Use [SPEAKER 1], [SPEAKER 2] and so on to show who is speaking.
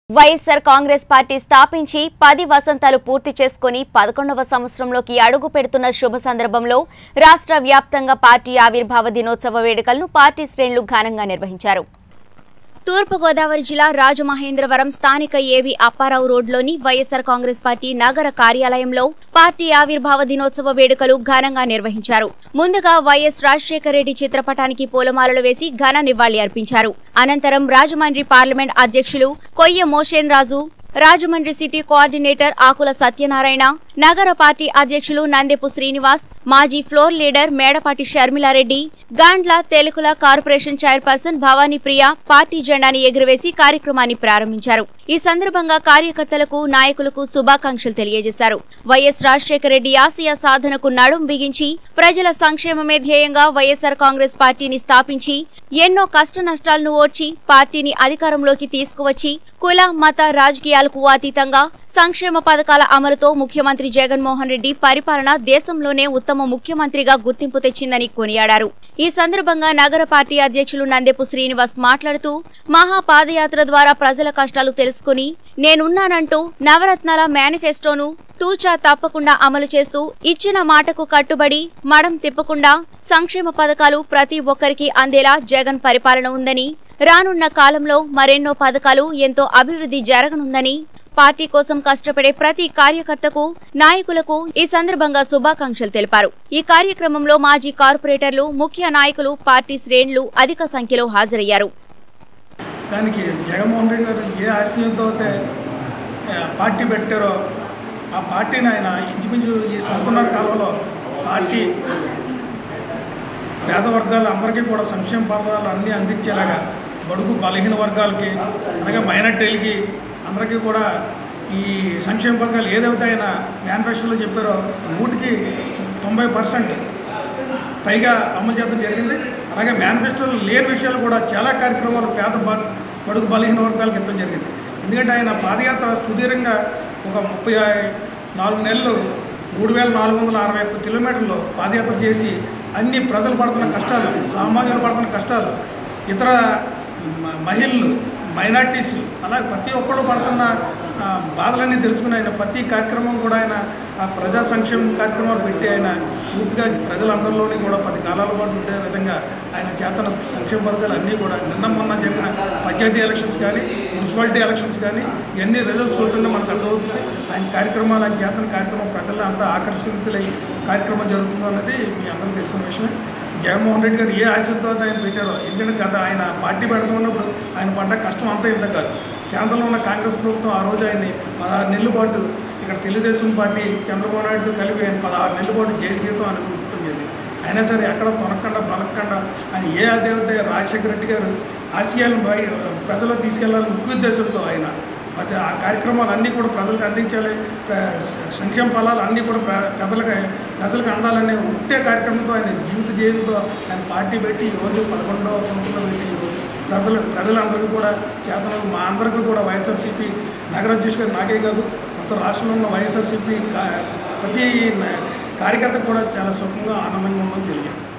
[SPEAKER 1] YSR Congress party స్థాపించి పది వసంతాలు పూర్తి చేసుకుని పదకొండవ సంవత్సరంలోకి అడుగు పెడుతున్న శుభ సందర్భంలో రాష్ట్ర వ్యాప్తంగా పార్టీ ఆవిర్భావ దినోత్సవ వేడుకలను పార్టీ శ్రేణులు ఘనంగా నిర్వహించారు తూర్పుగోదావరి జిల్లా రాజమహేంద్రవరం స్థానిక ఏవి అప్పారావు రోడ్లోని వైఎస్సార్ కాంగ్రెస్ పార్టీ నగర కార్యాలయంలో పార్టీ ఆవిర్భావ దినోత్సవ వేడుకలు ఘనంగా నిర్వహించారు ముందుగా వైఎస్ రాజశేఖర రెడ్డి చిత్రపటానికి పూలమాలలు వేసి ఘన నివాళి అర్పించారు అనంతరం రాజమండ్రి పార్లమెంట్ అధ్యక్షులు కొయ్య మోషేన్ రాజు రాజమండ్రి సిటీ కోఆర్డినేటర్ ఆకుల సత్యనారాయణ నగర పార్టీ అధ్యక్షులు నందెపు శ్రీనివాస్ మాజీ floor leader Medapati Sharmila Reddy Gandla Telukula corporation chairperson Bhavani Priya party జెండాని ఎగురవేసి కార్యక్రమాన్ని ప్రారంభించారు ఈ సందర్భంగా కార్యకర్తలకు నాయకులకు శుభాకాంక్షలు తెలియజేశారు వైఎస్ రాజశేఖర రెడ్డి ఆసియా సాధనకు నడుం బిగించి ప్రజల సంక్షేమమే ధ్యేయంగా వైఎస్సార్ కాంగ్రెస్ పార్టీని స్థాపించి ఎన్నో కష్ట నష్టాలను ఓర్చి పార్టీని అధికారంలోకి తీసుకువచ్చి కుల మత రాజకీయాలకు అతీతంగా సంక్షేమ పథకాల అమలుతో ముఖ్యమంత్రి జగన్మోహన్ రెడ్డి పరిపాలన దేశంలోనే ఉత్తమ ముఖ్యమంత్రిగా గుర్తింపు తెచ్చిందని కొనియాడారు ఈ సందర్భంగా నగర పార్టీ అధ్యక్షులు నందెపు శ్రీనివాస్ మాట్లాడుతూ మహా పాదయాత్ర ద్వారా ప్రజల కష్టాలు తెలుసుకుని నేనున్నానంటూ నవరత్నాల మేనిఫెస్టోను తూచా తప్పకుండా అమలు చేస్తూ ఇచ్చిన మాటకు కట్టుబడి మడం తిప్పకుండా సంక్షేమ పథకాలు ప్రతి ఒక్కరికి అందేలా జగన్ పరిపాలన ఉందని రానున్న కాలంలో మరెన్నో పథకాలు ఎంతో అభివృద్ధి జరగనుందని పార్టీ కోసం కష్టపడే ప్రతి కార్యకర్తకు నాయకులకు ఈ సందర్భంగా శుభాకాంక్షలు తెలిపారు ఈ కార్యక్రమంలో మాజీ కార్పొరేటర్లు ముఖ్య నాయకులు పార్టీ శ్రేణులు అధిక సంఖ్యలో హాజరయ్యారు
[SPEAKER 2] దానికి జగన్మోహన్ రెడ్డి గారు ఏ ఆశయంతో అయితే ఆ, పార్టీ పెట్టారో ఆ పార్టీని ఆయన ఇంచుమించు ఈ సంవత్సరాల కాలంలో పార్టీ పేద వర్గాలు అందరికీ కూడా సంక్షేమ పథకాలు అన్నీ అందించేలాగా బడుగు బలహీన వర్గాలకి అలాగే మైనార్టీలకి అందరికీ కూడా ఈ సంక్షేమ పథకాలు ఏదైతే ఆయన మేనిఫెస్టోలో చెప్పారో నూటికి తొంభై పర్సెంట్ పైగా అమలు చేయడం జరిగింది అలాగే మేనిఫెస్టోలో లేని విషయాలు కూడా చాలా కార్యక్రమాలు పేద బ- బడుగు బలహీన వర్గాలకు ఇవ్వడం జరిగింది ఎందుకంటే ఆయన పాదయాత్ర సుదీర్ఘంగా ఒక ముప్పై నాలుగు నెలలు మూడు వేల నాలుగు వందల అరవై ఒక్క కిలోమీటర్లు పాదయాత్ర చేసి అన్ని ప్రజలు పడుతున్న కష్టాలు సామాన్యులు పడుతున్న కష్టాలు ఇతర మ- మహిళలు మైనార్టీస్ అలాగే ప్రతి ఒక్కళ్ళు పడుతున్న ఆ, బాధలన్నీ తెలుసుకుని ఆయన ప్రతి కార్యక్రమం కూడా ఆయన ఆ ప్రజా సంక్షేమ కార్యక్రమాలు పెట్టి ఆయన పూర్తిగా ప్రజలందరిలోని కూడా పది కాలాల పాటు ఉండే విధంగా ఆయన చేతన సంక్షేమ పథకాలు అన్నీ కూడా నిన్న మొన్న జరిగిన పంచాయతీ ఎలక్షన్స్ కానీ మున్సిపాలిటీ ఎలక్షన్స్ కానీ ఇవన్నీ రిజల్ట్స్ చూస్తుంటే మనకు అర్థమవుతుంది ఆయన కార్యక్రమాలు ఆయన చేతన కార్యక్రమం ప్రజల్లో అంతా ఆకర్షితులై కార్యక్రమం జరుగుతుందో అన్నది మీ అందరికీ తెలిసిన విషయమే జగన్మోహన్ రెడ్డి గారు ఏ ఆశతో ఆయన పెట్టారో ఎందుకంటే గత ఆయన పార్టీ పెడతా ఉన్నప్పుడు ఆయన పడ్డ కష్టం అంతా ఇంత కాదు కేంద్రంలో ఉన్న కాంగ్రెస్ ప్రభుత్వం ఆ రోజు ఆయన్ని పదహారు నెలల పాటు ఇక్కడ తెలుగుదేశం పార్టీ చంద్రబాబు నాయుడుతో కలిపి ఆయన పదహారు నెలల పాటు జైలు జీతం అనుకుంటుంది జరిగింది అయినా సరే ఎక్కడ తొనకుండా బలకుండా ఆయన ఏ అదేవితే రాజశేఖర రెడ్డి గారు ఆశయాలను బయ ప్రజల్లో తీసుకెళ్లాలని ముఖ్య ఉద్దేశంతో ఆయన అది ఆ కార్యక్రమాలు అన్నీ కూడా ప్రజలకు అందించాలి ప్ర- సంక్షేమ ఫలాలు అన్నీ కూడా ప్ర ప్రజలకు ప్రజలకు అందాలనే ఉంటే కార్యక్రమంతో ఆయన జీవిత జయంతో ఆయన పార్టీ పెట్టి ఈరోజు పదకొండవ సంవత్సరంలో పెట్టి ఈరోజు ప్రజలు ప్రజలందరికీ కూడా చేతన మా అందరికీ కూడా వైఎస్ఆర్సీపీ నగర అధ్యక్షుడు నాకే కాదు మొత్తం రాష్ట్రంలో ఉన్న వైఎస్ఆర్సీపీ కా- ప్రతి న- కార్యకర్త కూడా చాలా సుఖంగా ఆనందంగా ఉందని తెలియదు